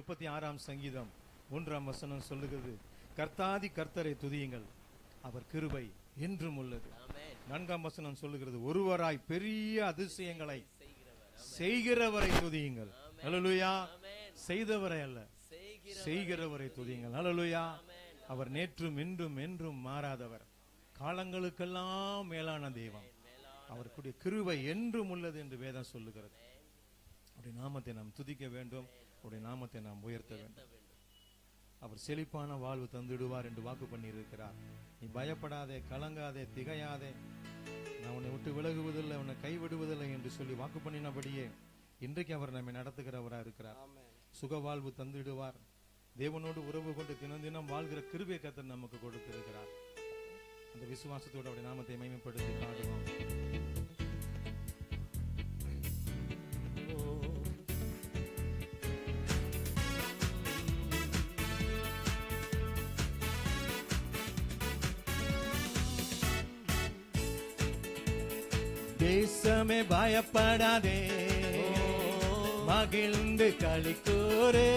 முப்பத்தி ஆறாம் சங்கீதம் மூன்றாம் வசனம் சொல்லுகிறது கர்த்தாதி கர்த்தரை துதியுங்கள் அவர் கிருபை என்றும் உள்ளது ஆமென் நான்காம் வசனம் சொல்லுகிறது ஒருவராய் பெரிய அதிசயங்களை செய்கிறவர் செய்கிறவரை துதியுங்கள் ஹalleluya ஆமென் செய்தவரை அல்ல செய்கிற செய்கிறவரை துதியுங்கள் ஹalleluya அவர் நேற்றும் இன்றும் என்றும் மாறாதவர் காலங்களுக்கெல்லாம் மேலான தெய்வம் அவருக்குடைய கிருபை என்றும் உள்ளது என்று வேதம் சொல்லுகிறது அவருடைய நாமத்தை நாம் துதிக்க வேண்டும் அவருடைய நாமத்தை நாம் உயர்த்த வேண்டும் அவர் செழிப்பான வாழ்வு தந்துடுவார் என்று வாக்கு பண்ணியிருக்கிறார் நீ பயப்படாதே கலங்காதே திகையாதே நான் உன்னை விட்டு விலகுவதில்லை உன்னை கைவிடுவதில்லை என்று சொல்லி வாக்கு பண்ணினபடியே இன்றைக்கு அவர் நம்மை நடத்துகிறவராக இருக்கிறார் சுக வாழ்வு தந்திடுவார் தேவனோடு உறவு கொண்டு தினம் தினம் வாழ்கிற கிருபை கத்தர் நமக்கு கொடுத்திருக்கிறார் அந்த விசுவாசத்தோடு அவருடைய நாமத்தை மகிமைப்படுத்தி பாடுவோம் தேசமே பயப்படாதே மகிழ்ந்து களிக்கூரே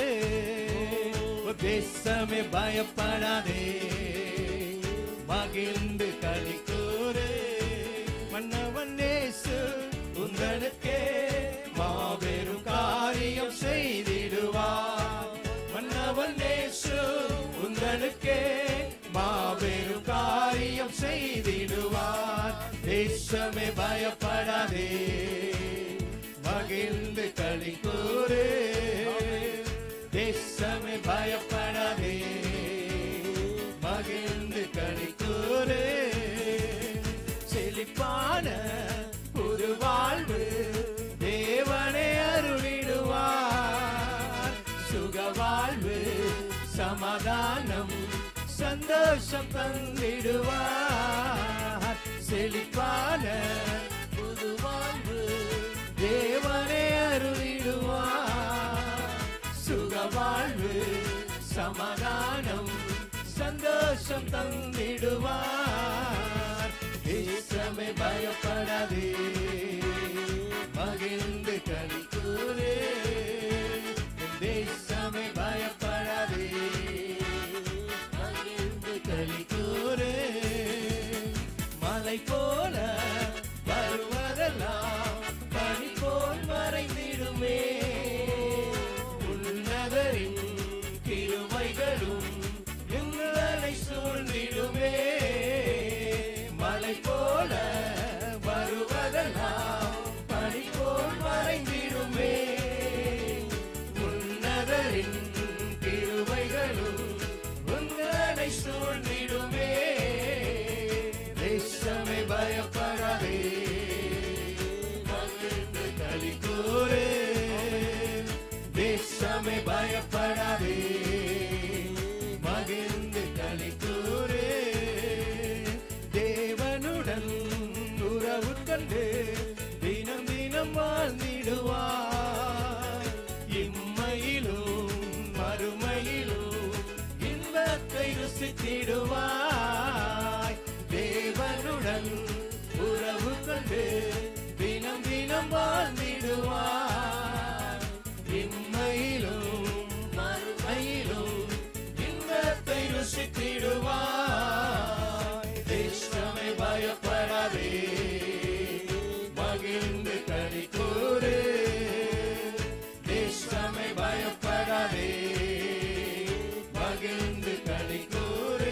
தேசமே பயப்படாதே மகிழ்ந்து களிக்கூரே மன்னவன் நேசு உங்களுக்கே மாபெரும் காரியம் செய்திடுவார் மன்னவன் நேசு உங்களுக்கே மாபெரும் காரியம் செய்திடுவார் தேசமே பயப்படாதே மகிழ்ந்து களி கூறு தேசமே பயப்படாதே மகிழ்ந்து களி கூறு செழிப்பான புது வாழ்வு தேவனே அருளிடுவார் சுக வாழ்வு சமாதானம் சந்தோஷம் தந்திடுவார் செழிப்பான புது வாழ்வு தேவனே அருளிடுவார் சுக வாழ்வு சமாதானம் சந்தோஷம் தந்திடுவார் தேசமே பயப்படாதே மகிழ்ந்து கலிக்கூரே தேசமே பயப்படாதே மகிழ்ந்து கலிக்கூரே மலை போல வருவதெல்லாம் பனி போல் மறைந்திடுமே உன்னதரின் கிருமைகளும் எங்களை சூழ்ந்திடுமே மலை போல வருவதெல்லாம் பனி போல் மறைந்திடுமே உன்னதரின் கிருமைகளும் உங்களை சூழ்ந்திடுமே தேசமே பயப்படாதே மகிழ்ந்து களி கூறு தேசமே பயப்படாதே மகிழ்ந்து களி கூறு தேவனுடன் உறவு கண்டு தினம் தினம் வாழ்ந்திடுவார் இம்மையிலும் மறுமையிலும் இன்பத்தை ருசித்திடுவாய் தேவனுடன் உறவு கொண்டு தினம் தினம் வாழ்ந்திடுவார் இம்மையிலும் மறுமையிலும் இன்பத்தை ருசித்திடுவாய் தேசமே பயப்படாதே மகிழ்ந்து களி கூறு தேசமே பயப்படாதே மகிழ்ந்து களி கூறு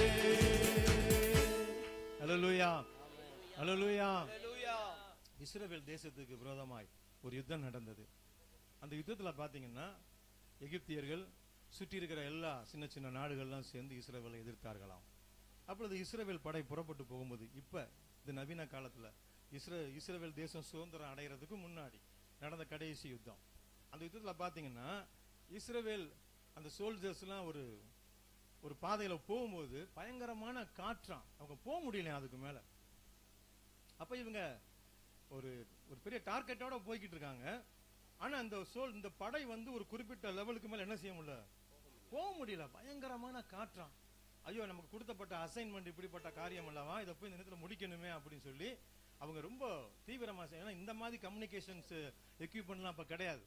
ஹalleluya ஹalleluya இஸ்ரவேல் தேசத்துக்கு விரோதமாய் ஒரு யுத்தம் நடந்தது அந்த யுத்தத்துல பாத்தீங்கன்னா எகிப்தியர்கள் சுற்றி இருக்கிற எல்லா சின்ன சின்ன நாடுகள்லாம் சேர்ந்து இஸ்ரவேலை எதிர்த்தார்களாம் அப்பொழுது இஸ்ரவேல் படை புறப்பட்டு போகும்போது இப்ப இது நவீன காலத்துல இஸ்ர இஸ்ரவேல் தேசம் சுதந்திரம் அடைகிறதுக்கு முன்னாடி நடந்த கடைசி யுத்தம் அந்த யுத்தத்துல பாத்தீங்கன்னா இஸ்ரவேல் அந்த சோல்ஜர்ஸ்லாம் ஒரு ஒரு பாதையில போகும்போது பயங்கரமான காற்றாம் அவங்க போக முடியல அதுக்கு மேல அப்ப இவங்க ஒரு ஒரு பெரிய டார்கெட்டோட போய்கிட்டு இருக்காங்க ஆனா இந்த சோல் இந்த படை வந்து ஒரு குறிப்பிட்ட லெவலுக்கு மேல என்ன செய்ய முடியல போக முடியல பயங்கரமான காற்றாம் ஐயோ நமக்கு கொடுத்தப்பட்ட அசைன்மெண்ட் இப்படிப்பட்ட காரியம் அல்லவா இதை போய் இந்த நேரத்துல முடிக்கணுமே அப்படின்னு சொல்லி அவங்க ரொம்ப தீவிரமா செய்- ஏன்னா இந்த மாதிரி கம்யூனிகேஷன்ஸ் எக்யூப்மெண்ட்லாம் அப்ப கிடையாது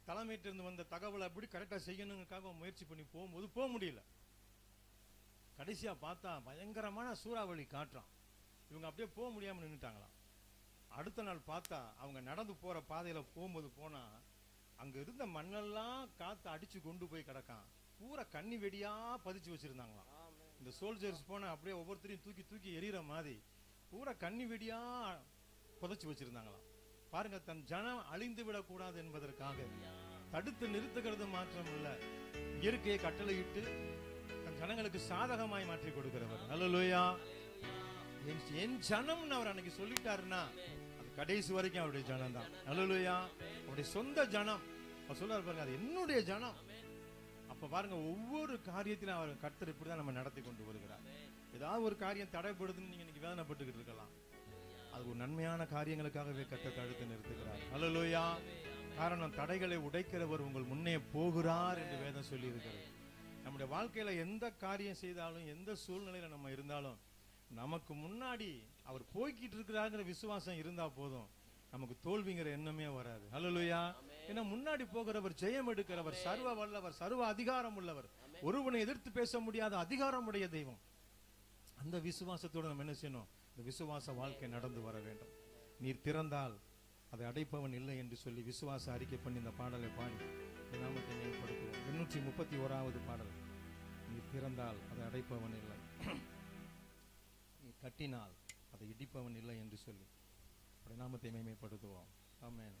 தலைமையிட்ட இருந்து வந்த தகவலை அப்படி கரெக்டா செய்யணுங்கிறதுக்காக முயற்சி பண்ணி போகும்போது போக முடியல கடைசியா பார்த்தா பயங்கரமான சூறாவளி காற்றான் இவங்க அப்படியே போக முடியாம நின்னுட்டாங்களாம் அடுத்த நாள் பார்த்தா அவங்க நடந்து போற பாதையில போகும்போது போனா அங்க இருந்த மண்ணெல்லாம் காத்து அடிச்சு கொண்டு போய் கிடக்கான் பூரா கண்ணி வெடியா பதிச்சு வச்சிருந்தாங்களாம் இந்த சோல்ஜர்ஸ் போனா அப்படியே ஒவ்வொருத்தரையும் தூக்கி தூக்கி எரியற மாதிரி பூரா கண்ணி வெடியா புதைச்சு வச்சிருந்தாங்களாம் பாருங்க தன் ஜனம் அழிந்து விடக்கூடாது என்பதற்காக தடுத்து நிறுத்துகிறது மாத்திரம் இல்ல இயற்கையை கட்டளையிட்டு தன் ஜனங்களுக்கு சாதகமாய் மாற்றி கொடுக்கிறவர் அல்லேலூயா என் என் ஜனம்னு அவர் அன்னைக்கு சொல்லிட்டாருன்னா அது கடைசி வரைக்கும் அவருடைய ஜனம் தான் அல்லேலூயா அவருடைய சொந்த ஜனம் அவர் சொல்றாரு பாருங்க அது என்னுடைய ஜனம் அப்ப பாருங்க ஒவ்வொரு காரியத்திலும் அவர் கர்த்தர் இப்படிதான் நம்ம நடத்தி கொண்டு வருகிறார் ஏதாவது ஒரு காரியம் தடைப்படுதுன்னு நீங்க இன்னைக்கு வேதனைப்பட்டுக்கிட்டு இருக்கலாம் அது ஒரு நன்மையான காரியங்களுக்காகவே கத்த தடுத்து நிறுத்துகிறார் அல்லேலூயா காரணம் தடைகளை உடைக்கிறவர் உங்கள் முன்னே போகிறார் என்று வேதம் சொல்லி இருக்கிறது நம்முடைய வாழ்க்கையில எந்த காரியம் செய்தாலும் எந்த சூழ்நிலையில நம்ம இருந்தாலும் நமக்கு முன்னாடி அவர் போய்கிட்டு இருக்கிறாங்கிற விசுவாசம் இருந்தா போதும் நமக்கு தோல்விங்கிற எண்ணமே வராது அல்லேலூயா ஏன்னா முன்னாடி போகிறவர் ஜெயம் எடுக்கிறவர் சர்வ வல்லவர் சர்வ அதிகாரம் உள்ளவர் ஒருவனை எதிர்த்து பேச முடியாத அதிகாரம் உடைய தெய்வம் அந்த விசுவாசத்தோட நம்ம என்ன செய்யணும் இந்த விசுவாச வாழ்க்கை நடந்து வர வேண்டும் நீர் திறந்தால் அதை அடைப்பவன் இல்லை என்று சொல்லி விசுவாச அறிக்கை பண்ணி இந்த பாடலை பாடி இந்த நாமத்தை மேம்படுத்துவோம் எண்ணூற்றி முப்பத்தி ஓராவது பாடல் நீர் திறந்தால் அதை அடைப்பவன் இல்லை நீ கட்டினால் அதை இடிப்பவன் இல்லை என்று சொல்லி அப்படி நாமத்தை மேம்படுத்துவோம் ஆமென்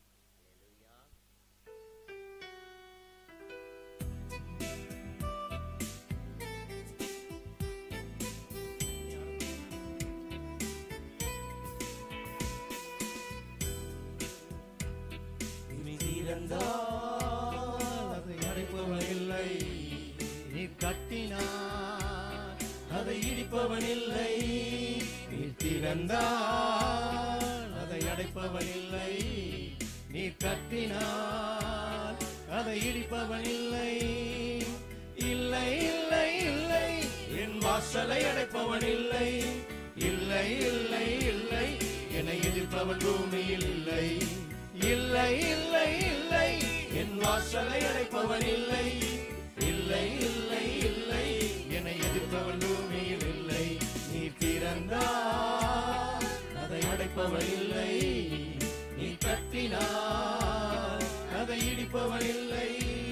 நீ திறந்தால் அதை அடைப்பவன் இல்லை நீ கட்டினார் அதை இடிப்பவன் இல்லை நீ திறந்தால் அதை அடைப்பவன் இல்லை நீ கட்டினார் அதை இடிப்பவன் இல்லை இல்லை இல்லை இல்லை என் வாசலை அடைப்பவன் இல்லை இல்லை இல்லை இல்லை என்னை எதிர்ப்பவன் பூமியில் இல்லை இல்லை இல்லை இல்லை என் வாசலை அடைப்பவன் இல்லை இல்லை இல்லை இல்லை என்னை எதிர்ப்பவன் பூமியில் இல்லை நீ திறந்தால் அதை அடைப்பவன் இல்லை நீ கட்டினால் அதை இடிப்பவன் இல்லை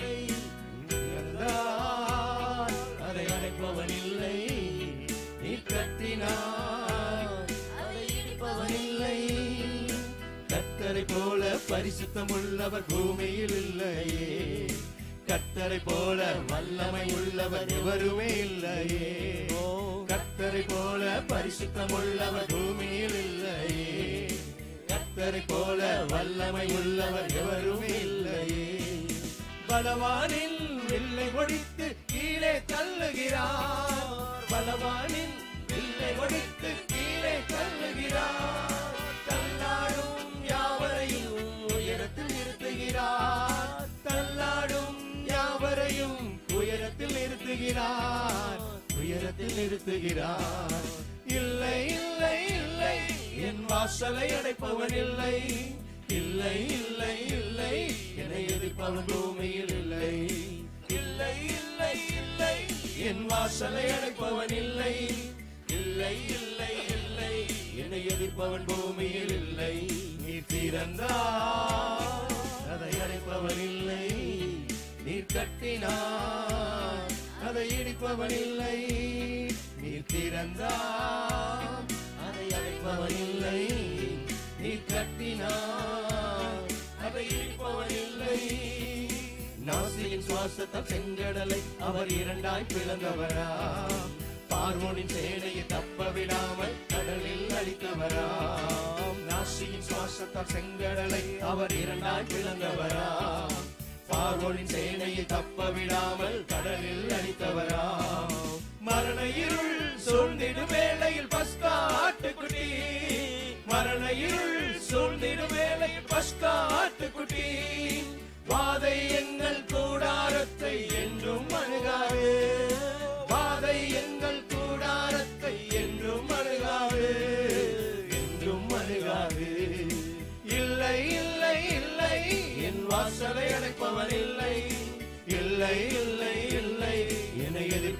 திறந்தால் அதை அடைப்பவன் இல்லை நீ கட்டினால் அதை இடிப்பவன் இல்லை கத்தரை போல பரிசுத்தம் உள்ளவர் பூமியில் இல்லையே கத்தரை போல வல்லமை உள்ளவர் எவருமே இல்லையே கத்தரை போல பரிசுத்தம் உள்ளவர் பூமியில் இல்லையே கத்தரை போல வல்லமை உள்ளவர் எவருமே இல்லையே பலவானின் வில்லை ஒடித்து கீழே தள்ளுகிறார் பலவானின் வில்லை ஒடித்து கீழே தள்ளுகிறார் தள்ளாடும் யாவரையும் உயரத்தில் நிறுத்துகிறார் தள்ளாடும் யாவரையும் உயரத்தில் நிறுத்துகிறார் உயரத்தில் நிறுத்துகிறார் இல்லை இல்லை இல்லை என் வாசலை அடைப்பவன் இல்லை இல்லை இல்லை இல்லை என்னை எதிர்ப்பவன் பூமியில் இல்லை இல்லை இல்லை இல்லை என் வாசலை அடைப்பவன் இல்லை இல்லை இல்லை இல்லை என்னை எதிர்ப்பவன் பூமியில் இல்லை நீர் திறந்தால் அதை அடைப்பவன் இல்லை நீர் கட்டினார் அதை இடிப்பவன் இல்லை நீர் திறந்தால் அதை அடைப்பவன் இல்லை நீர் கட்டினார் அதை இடிப்பவன் இல்லை நாசியின் சுவாசத்தால் செங்கடலை அவர் இரண்டாய் பிளந்தவரா பார்வோனின் சேனையை தப்ப விடாமல் கடலில் அடித்தவராம் நாசியின் சுவாசத்தால் செங்கடலை அவர் இரண்டாய் பிளந்தவரா பார்வோனின் சேனையை தப்ப விடாமல் கடலில் அடித்தவராம் மரண இருள் சூழ்ந்திடும் வேளையில் பஸ்கா ஆட்டுக்குட்டி மரண இருள் சூழ்ந்திடும் வேளையில் பஸ்கா ஆட்டுக்குட்டி வாதை எங்கள் கூடாரத்தை என்றும் அணுகாது வாதை எங்கள் கூடாரத்தை என்றும் அணுகாது என்றும் அணுகாது இல்லை இல்லை இல்லை என் வாசலை அடை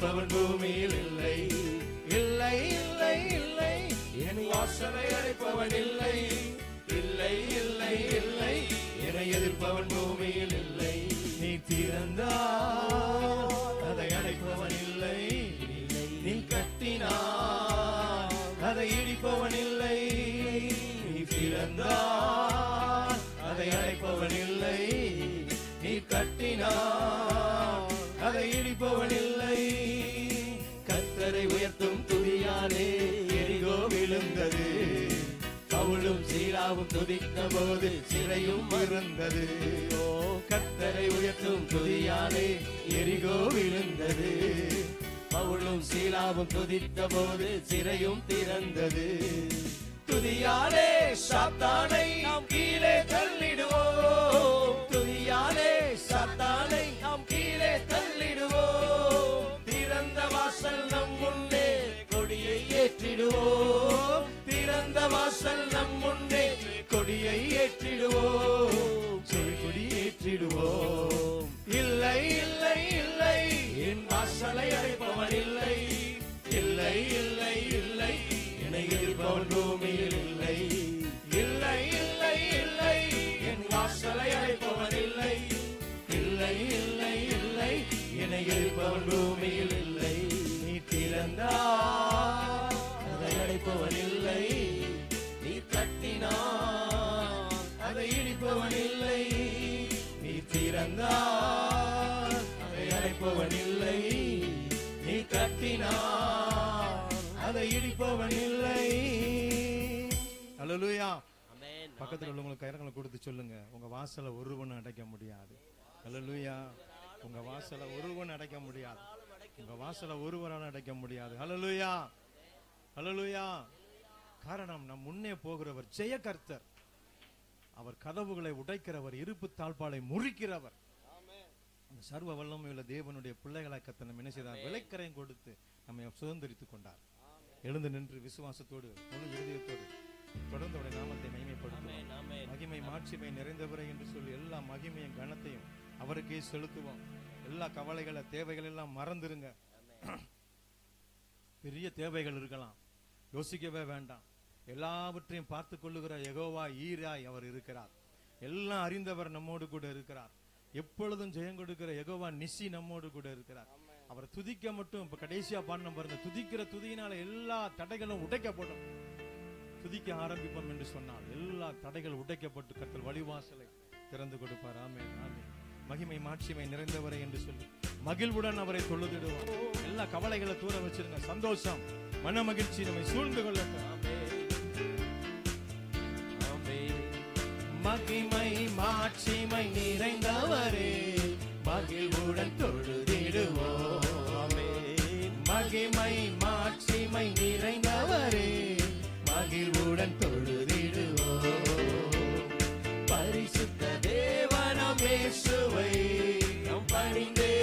எதிர்ப்பவன் பூமியில் இல்லை இல்லை இல்லை இல்லை என் வாசலை அடைப்பவன் இல்லை இல்லை இல்லை இல்லை என்னை எதிர்ப்பவன் பூமியில் இல்லை நீ திறந்தால் அதை அடைப்பவன் இல்லை நீ கட்டினால் அதை இடிப்பவன் இல்லை நீ திறந்தால் அதை அடைப்பவன் இல்லை நீ கட்டினால் அதை இடிப்பவன் இல்லை கத்தரை உயர்த்தும் துதியாலே எரிகோ விழுந்தது பவுலும் சீலாவும் துதித்த போது சிறையும் இருந்தது ஓ கத்தரை உயர்த்தும் துதியாலே எரிகோ விழுந்தது பவுலும் சீலாவும் துதித்த போது சிறையும் திறந்தது துதியாலே சாத்தானை நாம் கீழே தள்ளிடுவோம் துதியாலே சாத்தானை நாம் கீழே தள்ளிடுவோம் திறந்த வாசல் நம் முன்னே கொடியை ஏற்றிடுவோம் திறந்த வாசல் நம் முன்னே கொடியை ஏற்றிடுவோம் செவி கொடி ஏற்றிடுவோம் இல்லை இல்லை இல்லை என் வாசலை அடைப்பவன் இல்லை இல்லை இல்லை இல்லை என்னை எதிர்ப்பவன் பூமியில் இல்லை இல்லை இல்லை இல்லை என் வாசலை அடைப்பவன் இல்லை இல்லை இல்லை இல்லை என்னை எதிர்ப்பவன் பூமியில் இல்லை நீ திறந்தால் அதை அடைப்பவன் இல்லை நீ தட்டினால் அதை இடிப்பவன் இல்லை நீ திறந்தால் அதை அடைப்பவன் இல்லை நீ கட்டினால் அதை இடிப்பவன் இல்லை அல்லேலூயா ஆமென் பக்கத்துல உள்ளவங்களுக்கு கயிறங்களை கொடுத்து சொல்லுங்க உங்க வாசலை ஒருவனும் அடைக்க முடியாது அல்லேலூயா உங்க வாசலை ஒருவன் அடைக்க முடியாது உங்க வாசலை ஒருவரால் அடைக்க முடியாது அல்லேலூயா அல்லேலூயா காரணம் நம் முன்னே போகிறவர் ஜெயகர்த்தர் அவர் கதவுகளை உடைக்கிறவர் இருப்பு தாழ்பாலை முறிக்கிறவர் அந்த சர்வ வல்லமையுள்ள தேவனுடைய பிள்ளைகளை கத்தனை என்ன செய்தார் விலைக்கரையும் கொடுத்து நம்மை சுதந்திரித்துக் கொண்டார் எழுந்து நின்று விசுவாசத்தோடு முழு இருதயத்தோடு தொடர்ந்து அவருடைய நாமத்தை மகிமைப்படுத்துவோம் ஆமென் ஆமென் மகிமை மாட்சிமை நிறைந்தவரை என்று சொல்லி எல்லா மகிமையும் கனத்தையும் அவருக்கே செலுத்துவோம் எல்லா கவலைகளை தேவைகள் எல்லாம் மறந்துருங்க பெரிய தேவைகள் இருக்கலாம் யோசிக்கவே வேண்டாம் எல்லாவற்றையும் பார்த்து கொள்ளுகிற யெகோவா ஈராய் அவர் இருக்கிறார் எல்லாம் அறிந்தவர் நம்மோடு கூட இருக்கிறார் எப்பொழுதும் ஜெயம் கொடுக்கிற யெகோவா நிசி நம்மோடு கூட இருக்கிறார் அவர் துதிக்க மட்டும் இப்ப கடைசியா பாடின பாருங்க துதிக்கிற துதியினால எல்லா தடைகளும் உடைக்கப்படும் துதிக்க ஆரம்பிப்போம் என்று சொன்னால் எல்லா தடைகள் உடைக்கப்பட்டு கர்த்தர் வழிவாசலை திறந்து கொடுப்பார் ஆமென் ஆமென் மகிமை மாட்சிமை நிறைந்தவரை என்று சொல்லி மகிழ்வுடன் அவரை தொழுதிடுவோம் எல்லா கவலைகளை தூர வச்சிருங்க சந்தோஷம் மன மகிழ்ச்சி நம்மை சூழ்ந்து கொள்ளட்டும் மகிமை மாட்சிமை நிறைந்தவரே மகிழ்வுடன் தொழுதிடுவோம் மகிமை மாட்சிமை நிறைந்தவரே மகிழ்வுடன் தொழுதிடுவோம் பரிசுத்த தேவனமேசுவை நம் பணிந்தே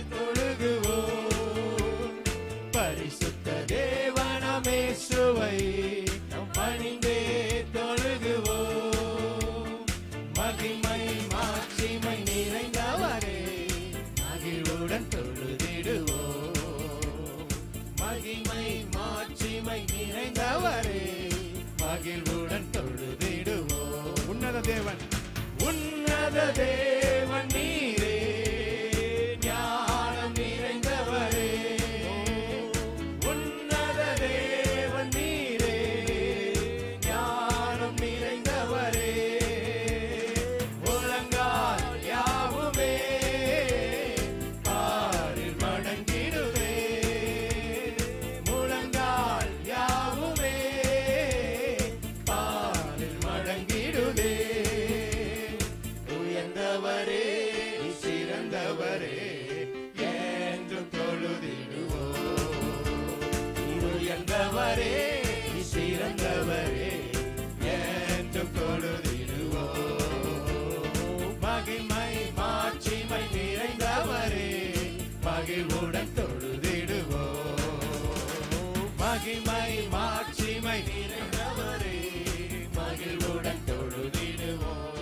தொழுகுவோம் பரிசுத்த தேவனமேசுவை நம் பணிந்தே தொழுகுவோம் மகிமை மாட்சிமை நிறைந்தவரே மகிழ்வுடன் தொழுதிடுவோம் மகிமை மாட்சிமை நிறைந்தவரே மகிழ்வுடன் தொழுதிடுவோம் உன்னத தேவன் உன்னத தேவன் நீரே ஞானம் நிறைந்தவரே உன்னத தேவன் நீரே ஞானம் நிறைந்தவரே முழங்கால் யாவுமே பாரில் மடங்கிடுவே முழங்கால் யாவுமே பாரில் மடங்கிடுதே உயர்ந்தவரே சிறந்தவரே என்றும் தொழுதிடுவோம் உயர்ந்தவரே சிறந்தவரே என்றும் தொழுதிடுவோம் மகிமை மாட்சிமை நிறைந்தவரே மகிழ்வுடன் தொழுதிடுவோம் மகிமை மாட்சிமை நிறைந்தவரே மகிழ்வுடன் தொழுதிடுவோம்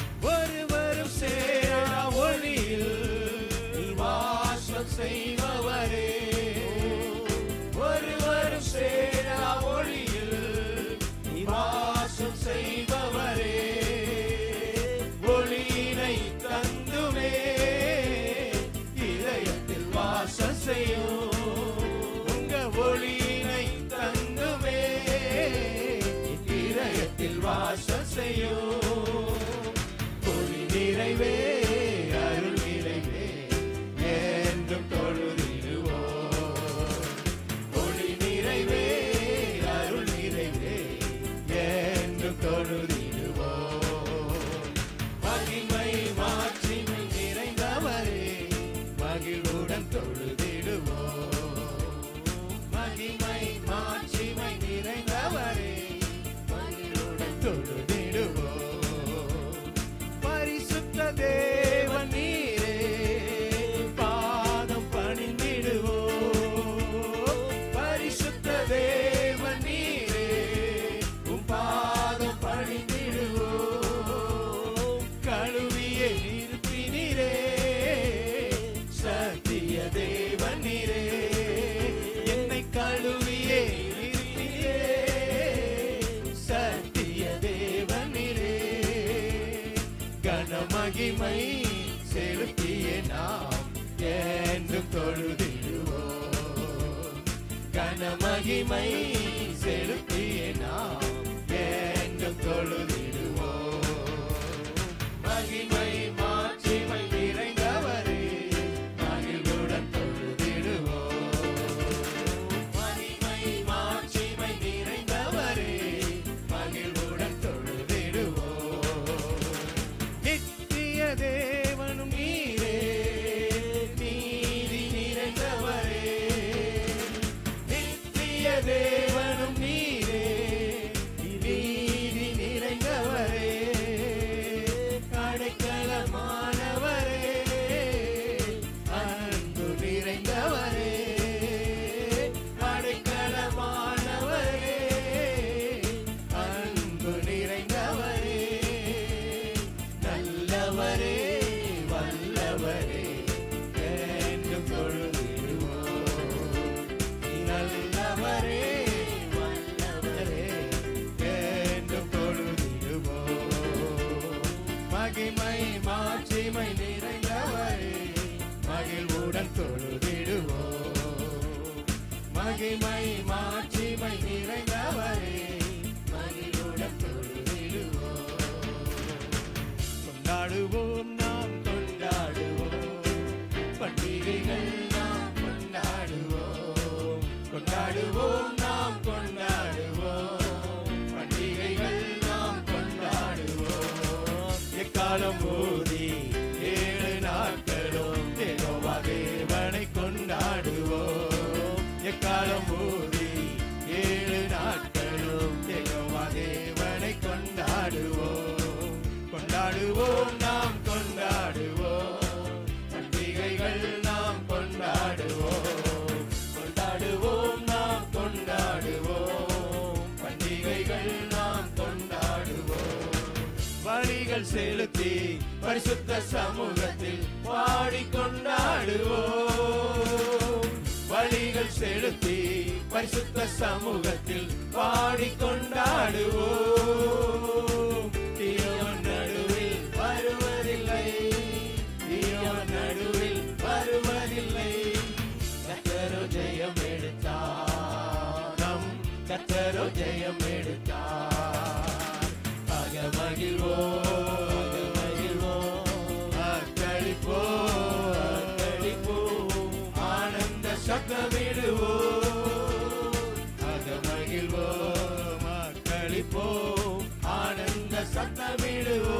ஒருவரும் சேரா ஒளியில் நீ வாசம் செய்பவர் செய்யும் உங்க ஒளியினை தங்குமே இதயத்தில் வாசம் செய்யும் ஒளி நிறைவே அருள் நிறைவே என்றும் தொழுதிடுவோம் ஒளி நிறைவே அருள் நிறைவே என்றும் தொழுதிடுவோம் மகிமை மாட்சிமை நிறைந்தவரே மகிழ்வுடன் தொழுதிடுவோம் மகிமை மாட்சிமை நிறைந்தவரே மகிழ்வுடன் தொழுதிடுவோம் பரிசுத்த தேவன் நீரே பாதம் பணிந்திடுவோம் பரிசுத்த தேவன் நீரே உம் பாதம் பணிந்திடுவோம் கழுவிய நிறுத்தினீரே சத்திய தேவன் நீரே என்னை கழுவியே நிறுத்தினீரே சத்திய தேவன் நீரே கனமகிமை செலுத்திய நாம் என்றும் தொழுதிடுவோம் கனமகிமை செலுத்திய நாம் என்றும் தொழுதிடுவோம் மகிமை மாட்சிமை நிறைந்தவரே மகிழ்வுடன் தொழுதிடுவோம் மகிமை மாட்சிமை நிறைந்தவரே மகிழ்வுடன் தொழுதிடுவோம் நித்திய தேவனும் நீரே நீதி நிறைந்தவரே நித்திய தேவனும் நீரே நீதி நிறைந்தவரே அடைக்கலமானவரே அன்பு நிறைந்தவரே அடைக்கலமானவரே அன்பு நிறைந்தவரே நல்லவரே வல்லவரே என்றும் தொழுதிடுவோம் நல்லவரே வல்லவரே என்றும் தொழுதிடுவோம் மகிமை மாட்சிமை நிறைந்தவரே மகிழ்வுடன் தொழுதிடுவோம் மகிமை மாட்சிமை நிறைந்தவரே மகிழ்வுடன் தொழுதிடுவோம் கொண்டாடுவோம் நாம் கொண்டாடுவோம் பண்டிகைகள் நாம் கொண்டாடுவோம் கொண்டாடுவோம் நாம் கொண்டாடுவோம் பண்டிகைகள் நாம் கொண்டாடுவோம் எக்காலம் ஊதி ஏழு நாட்களும் தேகோவா தேவனை கொண்டாடுவோம் எக்காலம் ஊதி ஏழு நாட்களும் தேகோவா தேவனை கொண்டாடுவோம் கொண்டாடுவோம் நாம் கொண்டாடுவோம் பண்டிகைகள் நாம் கொண்டாடுவோம் கொண்டாடுவோம் நாம் கொண்டாடுவோம் பண்டிகைகள் நாம் கொண்டாடுவோம் வழிகள் செலுத்தி பரிசுத்த சமூகத்தில் பாடி கொண்டாடுவோம் வழிகள் செலுத்தி பரிசுத்த சமூகத்தில் பாடி கொண்டாடுவோம் தீயோன் நடுவில் வருவதில்லை தீயோன் நடுவில் வருவதில்லை கத்தரோ ஜெயம் எடுத்தார் நம் கத்தரோ ஜெயம் எடுத்தார் அக மகிழ்வோ அக மகிழ்வோ அக்களிப்போ அக்களிப்போ ஆனந்த சத்தமிடுவோ அக மகிழ்வோ மக்களிப்போ ஆனந்த சத்தமிடுவோ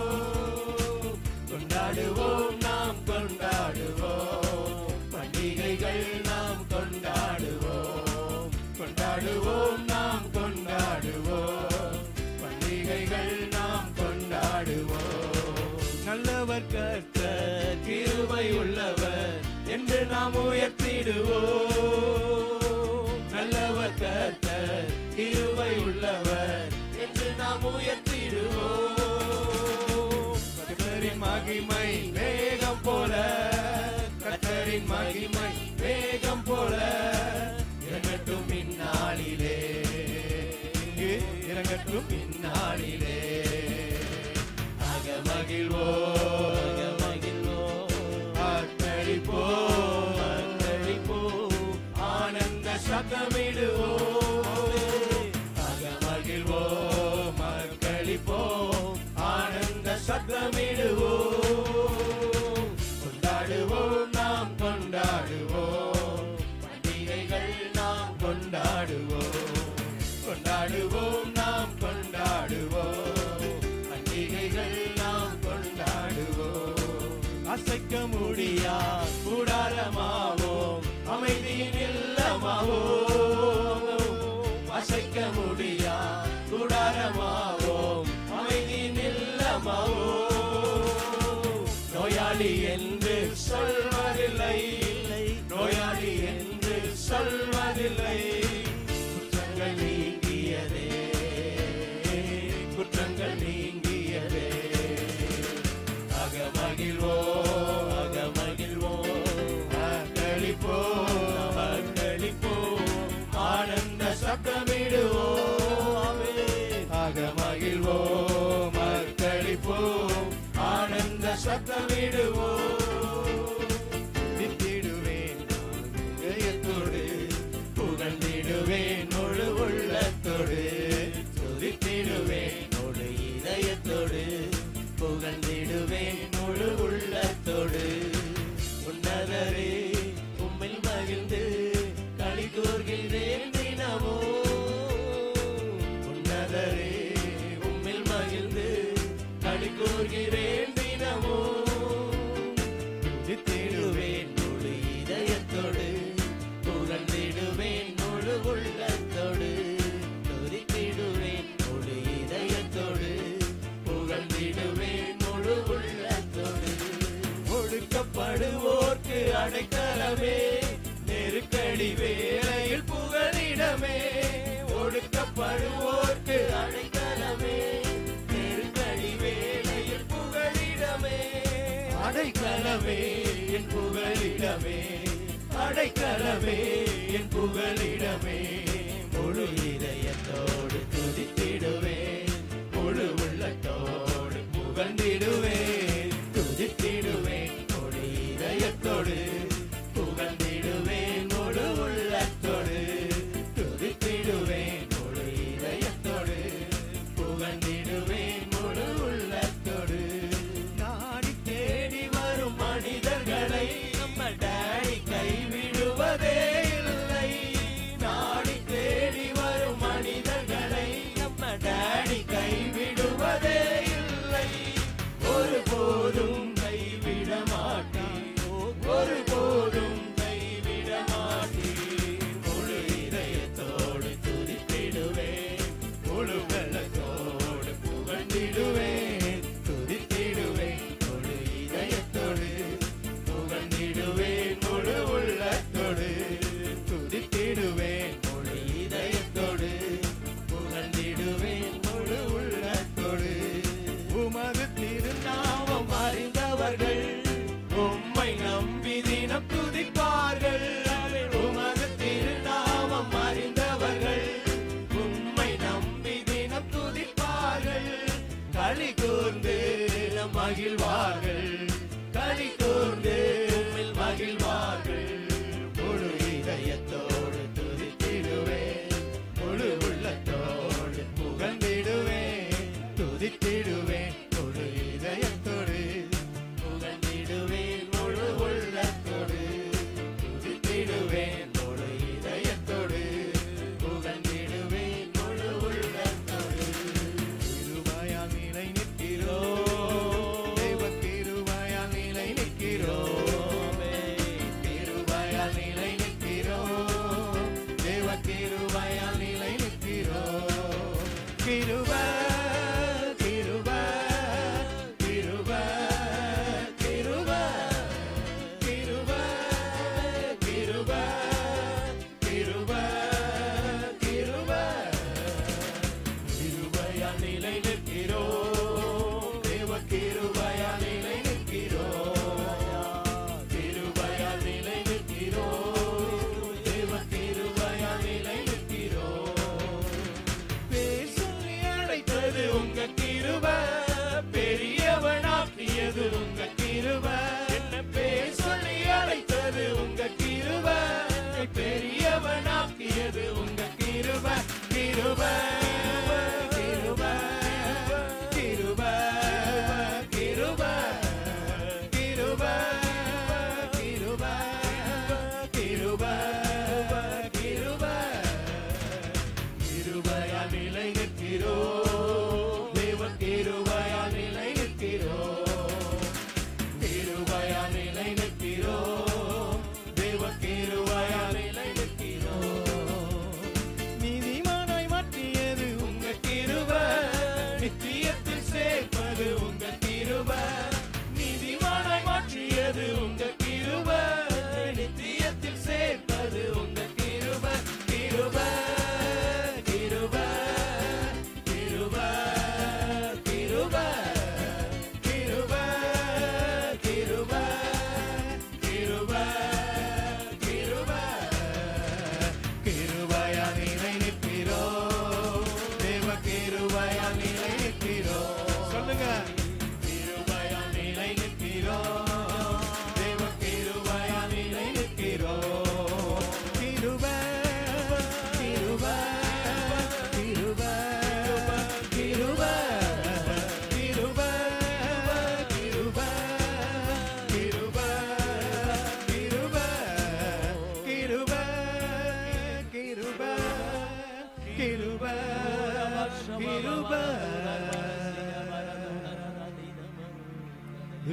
கொண்டாடுவோம் நாம் கொண்டாடுவோம் பண்டிகைகள் நாம் கொண்டாடுவோம் கொண்டாடுவோம் நாம் கொண்டாடுவோம் பண்டிகைகள் நாம் கொண்டாடுவோம் நல்லவர் கர்த்தர் கிருபை உள்ளவர் என்று நாம் உயர்த்திடுவோம் நல்லவர் கர்த்தர் கிருபை உள்ளவர் என்று நாம் உயர்த்திடுவோம் கர்த்தரின் மகிமை வேகம் போல கர்த்தரின் மகிமை வேகம் போல இறங்கட்டும் பின்னாளிலே இங்கு இறங்கட்டும் பின்னாளிலே அக மகிழ்வோ அக மகிழ்வோ அக்களிப்போ அக்களிப்போ சத்தமிடுவோம் அகமகிழ்வோம் மக்களிப்போம் ஆனந்த சத்தமிடுவோம் கொண்டாடுவோம் நாம் கொண்டாடுவோம் பண்டிகைகள் நாம் கொண்டாடுவோம் கொண்டாடுவோம் நாம் கொண்டாடுவோம் பண்டிகைகள் நாம் கொண்டாடுவோம் அசைக்க முடியா கூடாரமாவோம் அமைதியின் இல்லமாவோம் அசைக்க முடியா கூடாரமாவோம் அமைதியின் இல்லமாவோம் நோயாளி என்று சொல்வதில்லை நோயாளி என்று சொல்வதில்லை குற்றங்கள் நீங்கியதே குற்றங்கள் நீங்கியதே அகமகிழ்வோ அகமகிழ்வோ அக்களிப்போ அக்களிப்போ ஆனந்த சத்தமிடுவோ அகமகிழ்வோ மக்களிப்போ ஆனந்த சத்தமிடுவோ தித்திடுவேன் இதயத்தோடு புகழ்ந்திடுவேன் முழு உள்ளத்தோடு துதித்திடுவேன் முழு இதயத்தோடு புகழ்ந்திடுவேன் முழு உள்ளத்தோடு உன்னதரே உம்மில் மகிழ்ந்து களி கூர்கின்றேன் தினமோ உன்னதரே உம்மில் மகிழ்ந்து களி கூர்கிறேன் தினமோ துதித்திடுவேன் முழு இதயத்தோடு புகழ்ந்திடுவேன் முழு உள்ளத்தோடு துதித்திடுவேன் முழு இதயத்தோடு புகழ்ந்திடுவேன் முழு உள்ளத்தோடு ஒடுக்கப்படுவோர்க்கு அடைக்கலமே நெருக்கடி வேளையில் புகலிடமே ஒடுக்கப்படுவோர்க்கு அடைக்கலமே நெருக்கடி வேளையில் புகலிடமே அடைக்கலமே என் புகலிடமே அடைக்கலமே என் புகலிடமே முழு இதயத்தோடு துதித்திடுவேன் முழு உள்ளத்தோடு புகழ்ந்திடுவேன் துதித்திடுவேன் முழு இதயத்தோடு புகழ்ந்திடுவேன் முழு உள்ளத்தோடு துதித்திடுவேன் முழு இதயத்தோடு புகழ்ந்திடுவேன் முழு உள்ளத்தோடு நாடி தேடி வரும் மனிதர்களை நம்ம டேடி கைவிடுவதே இல்லை நாடி தேடி வரும் மனிதர்களை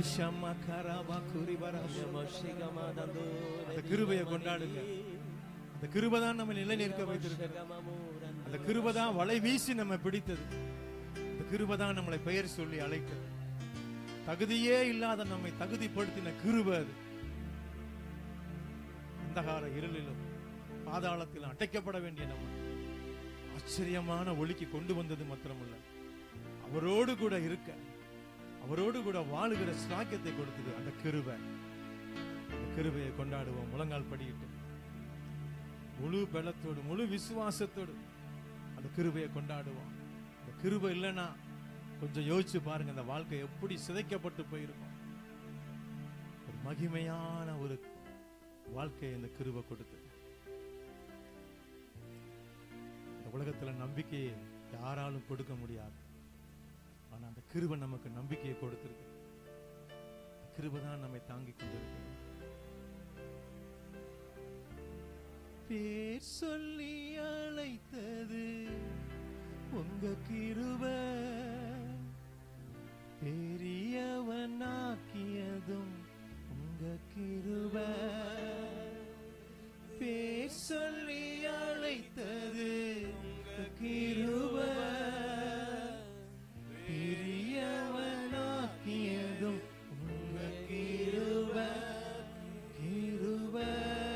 ஷம்மா கராபா குறிபரா அந்த கிருபையை கொண்டாடுங்க அந்த கிருபை தான் நம்ம நிலை நிற்க வைத்திருக்கிறது அந்த கிருபை தான் வலை வீசி நம்ம பிடித்தது அந்த கிருபை தான் நம்மளை பெயர் சொல்லி அழைத்தது தகுதியே இல்லாத நம்மை தகுதிப்படுத்தின கிருபை அது அந்தகார இருளிலும் பாதாளத்திலும் அடைக்கப்பட வேண்டிய நம்ம ஆச்சரியமான ஒளிக்கு கொண்டு வந்தது மாத்திரமல்ல அவரோடு கூட இருக்க அவரோடு கூட வாழுகிற ஸ்லாக்கியத்தை கொடுத்தது அந்த கிருபை அந்த கிருபையை கொண்டாடுவோம் முழங்கால் படியிட்டு முழு பலத்தோடு முழு விசுவாசத்தோடு அந்த கிருபையை கொண்டாடுவோம் அந்த கிருபை இல்லைன்னா கொஞ்சம் யோசிச்சு பாருங்க அந்த வாழ்க்கை எப்படி சிதைக்கப்பட்டு போயிருக்கும் ஒரு மகிமையான ஒரு வாழ்க்கையை இந்த கிருபை கொடுத்தது இந்த உலகத்துல நம்பிக்கையை யாராலும் கொடுக்க முடியாது ஆனா அந்த கிருபை நமக்கு நம்பிக்கையை கொடுத்திருக்கு அந்த கிருபை தான் நம்மை தாங்கிக் கொண்டிருக்கிறது பேர் சொல்லி அழைத்தது உங்க கிருபை பெரியவனாக்கியதும் உங்க கிருபை பேர் சொல்லி அழைத்தது உங்க கிருபை பெரியவனாக்கியதும் உங்க கிருபை கிருபை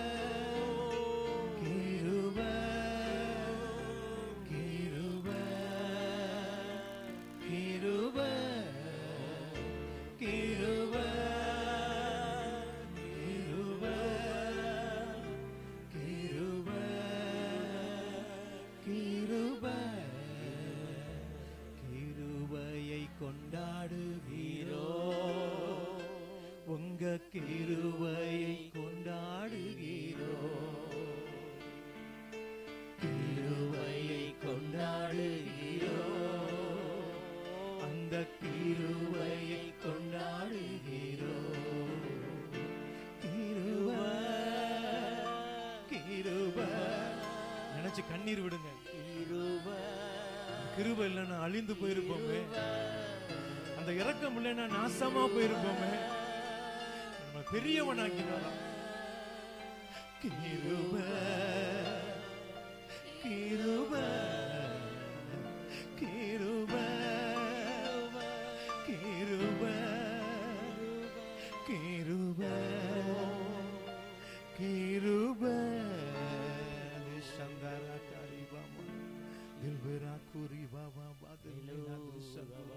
கிருபை கிருபை கிருபை கிருபை கிருபை கிருபை கிருபை கிருபையை கொண்டாடுகிறோ உங்க கிருபையை கொண்டாடுகிறோ கிருபையை கொண்டாடுகிறோ அந்த கிருபையை கொண்டாடுகிறோ கிருபை கிருபை நினைச்சு கண்ணீர் விடுங்க கிருபை இல்லைன்னா அழிந்து போயிருப்போமே அந்த இறக்கம் இல்லைன்னா நாசமா போயிருப்போமே நம்ம பெரியவனாக்கினாரா கிருபை கிருபை கிருபை கிருபை கிருபை கிருபை சந்தரா கரிபாமா தில்பரா குரிபாமா பாதில்னா துஷபா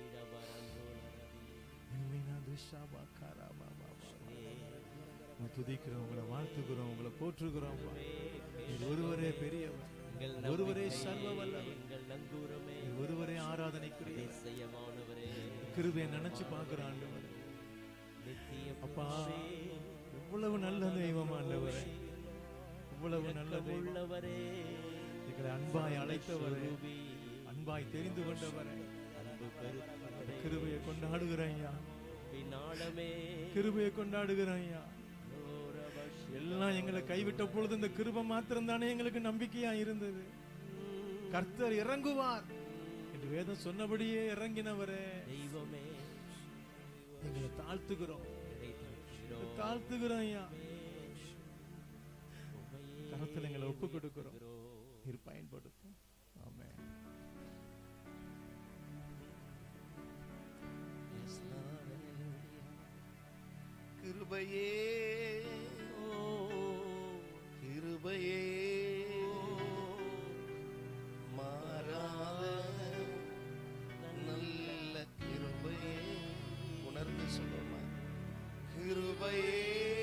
தில்மினா துஷபா கராபா பாபா துதிக்கிறோம் உங்களை வாழ்த்துகிறோம் உங்களை போற்றுகிறோம் நீர் ஒருவரே பெரியவர் எங்கள் ஒருவரே நம்பிக்கையே, சர்வ வல்லவர் எங்கள் நங்கூரமே நீர் ஒருவரே ஆராதனைக்குரிய அதிசயமானவரே கிருபையை நினைச்சு பார்க்கிற ஆண்டவர் நித்திய அப்பா புருஷே, இவ்வளவு நல்ல தெய்வம் ஆண்டவரே இவ்வளவு நல்ல தெய்வம் உள்ளவரே எங்களை அன்பாய் அழைத்தவரே சுரூபி, அன்பாய் தெரிந்து கொண்டவரே அன்பு பெருத்தவரே, அந்த கிருபையை கொண்டாடுகிறேன் ஐயா பின்னாளமே கிருபையை கொண்டாடுகிறேன் ஐயா ஓரவஷ் எல்லாம் எங்களை கைவிட்ட பொழுது இந்த கிருபை மாத்திரம் தானே எங்களுக்கு நம்பிக்கையா இருந்தது கர்த்தர் இறங்குவார் என்று வேதம் சொன்னபடியே இறங்கினவரே தெய்வமே எங்களை தாழ்த்துகிறோம் கிடைத்திருக்கிறோம். தாழ்த்துகிறோம் ஐயா உம்மையே கரத்தில் எங்களை ஒப்பு கொடுக்கிறோம் இருக்கிறோம். நீர் பயன்படுத்தும் ஆமென் Yes, Lord, hallelujah. கிருபையே Oh, கிருபையே மாறாத நல்ல கிருபையே உணர்ந்து சொல்லுமா கிருபையே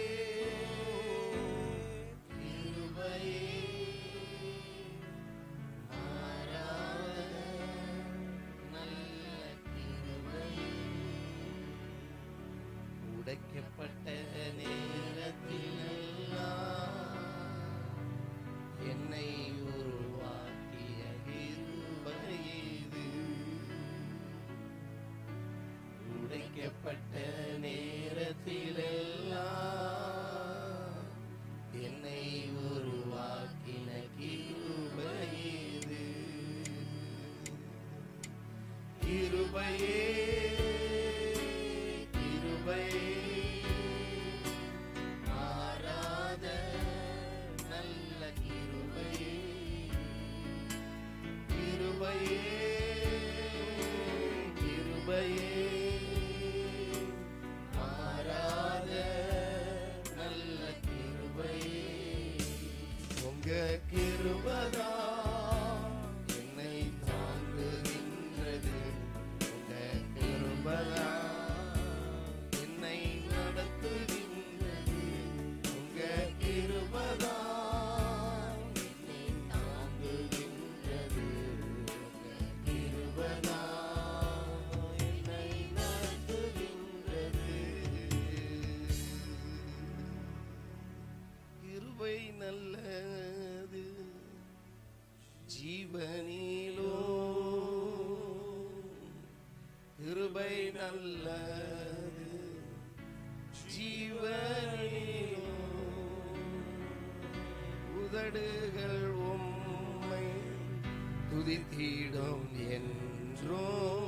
கிருபையே மாறாத நல்ல கிருபையே உடைக்கப்பட்ட நேரத்திலெல்லாம் என்னை உருவாக்கிய கிருபை இது உடைக்கப்பட்ட நேரத்திலெல்லாம் என்னை உருவாக்கின கிருபை இது கிருபையே கிருபையே கிருபை நல்லது ஜீவனிலோ கிருபை நல்லது ஜீவனிலோ உதடுகள் உம்மை துதித்திடும் என்றோ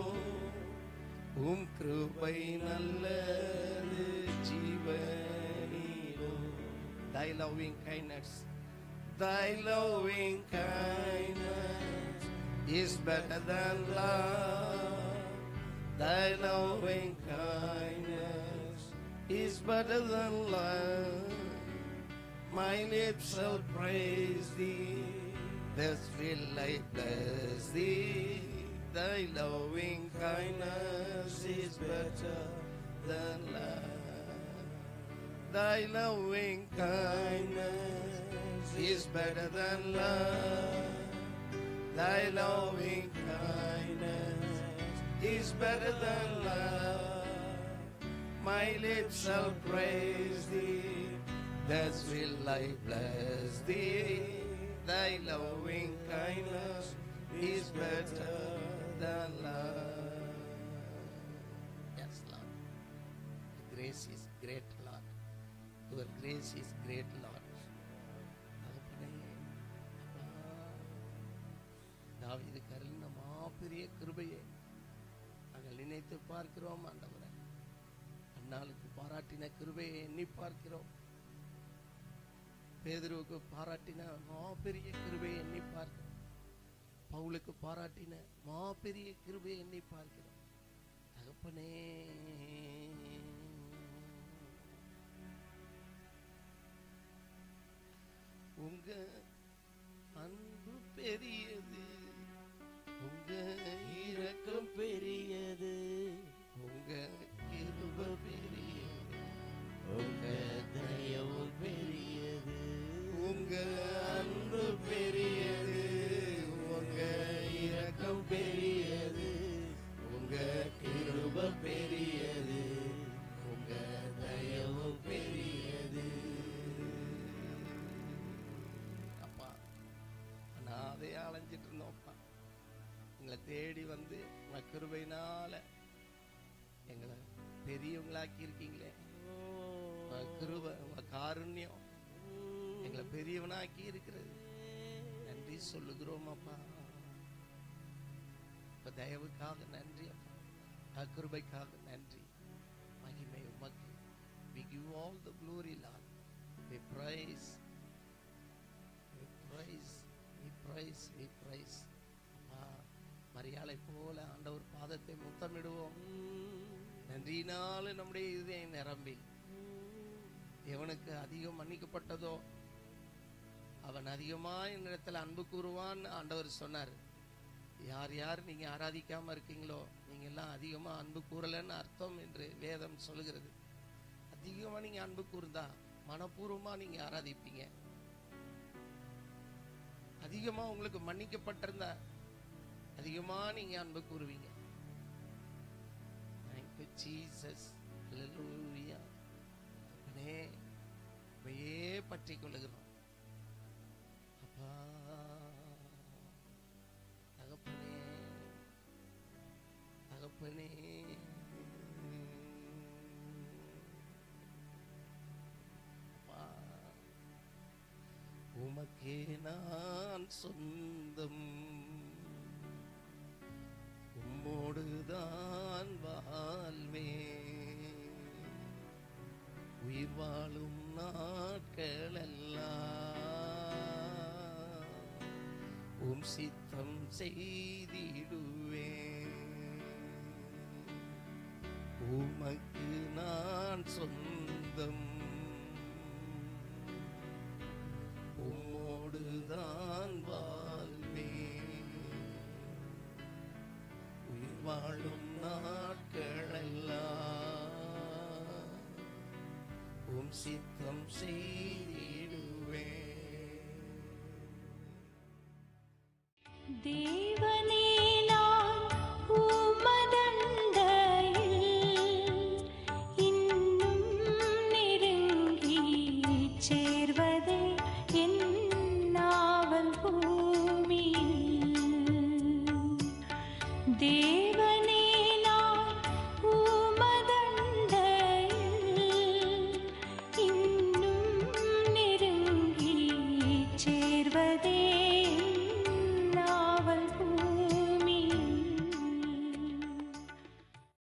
உம் கிருபை நல்லது ஜீவனிலோ thy loving kindness thy loving kindness is better than love thy loving kindness is better than love my lips shall praise thee, thus will I bless thee. Thy loving kindness is better than love. Thy loving kindness is better than love. Thy loving kindness is better than love. My lips shall praise thee, thus will I bless thee. Thy loving kindness is better than love. Yes, Lord. Grace is great, Lord. Your grace is great, Lord. தகப்பனே, அப்பா, தாவீது கருளின மாபெரிய கிருபையை நாங்கள் நினைத்து பார்க்கிறோம் ஆண்டவரே அண்ணாளுக்கு பாராட்டின கிருபையை எண்ணி பார்க்கிறோம் பேதுருவுக்கு பாராட்டின மாபெரிய கிருபையை எண்ணி பார்க்கிறோம் பவுலுக்கு பாராட்டின மாபெரிய கிருபையை எண்ணி பார்க்கிறோம் தகப்பனே உங்க அன்பு பெரியது உங்க இரக்கம் பெரியது உங்க கிருப பெரியது உங்க தயவும் பெரியது உங்க அன்பு பெரியது உங்க இரக்கம் பெரியது உங்க கிருப பெரியது உங்க தயவு பெரியது அப்பா அனாதையே அலைஞ்சிட்டு இருந்தோம்ப்பா எங்களை தேடி வந்து உங்க கிருபையினால எங்களை பெரியவங்களாக்கி இருக்கீங்களே உங்க கிருபை உங்க காருண்யம் எங்களை பெரியவனாக்கி இருக்கிறது நன்றி சொல்லுகிறோம் அப்பா இப்ப தயவுக்காக நன்றி அப்பா உங்க கிருபைக்காக நன்றி மகிமை உமக்கு we give all the glory lord we praise we praise we praise we praise அப்பா மரியாதை போல ஆண்டவர் பாதத்தை முத்தமிடுவோம் நன்றியினால நம்முடைய இதயம் நிரம்பி எவனுக்கு அதிகம் மன்னிக்கப்பட்டதோ அவன் அதிகமா என்னிடத்துல அன்பு கூறுவான்னு ஆண்டவர் சொன்னார் யார் யார் நீங்க ஆராதிக்காம இருக்கீங்களோ நீங்க எல்லாம் அதிகமா அன்பு கூறலன்னு அர்த்தம் என்று வேதம் சொல்லுகிறது அதிகமா நீங்க அன்பு கூர்ந்தா மனப்பூர்வமா நீங்க ஆராதிப்பீங்க அதிகமா உங்களுக்கு மன்னிக்கப்பட்டிருந்தா அதிகமா நீங்க அன்பு கூறுவீங்க தேங்க்யூ ஜீசஸ் ஹalleluya அப்பனே உம்மையே பற்றி கொள்ளுகிறோம் அப்பா தகப்பனே தகப்பனே அப்பா, உமக்கே நான் சொந்தம் உம்மோடுதான் வாழ்வே உயிர் வாழும் நாட்களெல்லாம் உம் சித்தம் செய்திடுவே உமக்கு நான் சொந்தம் உம்மோடுதான் வாழ்வேன் உயிர் வாழும் நாட்களெல்லாம் உம் சித்தம் செய்திடுவே தேவனே நான் உமதண்டையில் இன்னும் நெருங்கி சேர்வதே வந்ததே என் நாவல் பூமியில் தேவ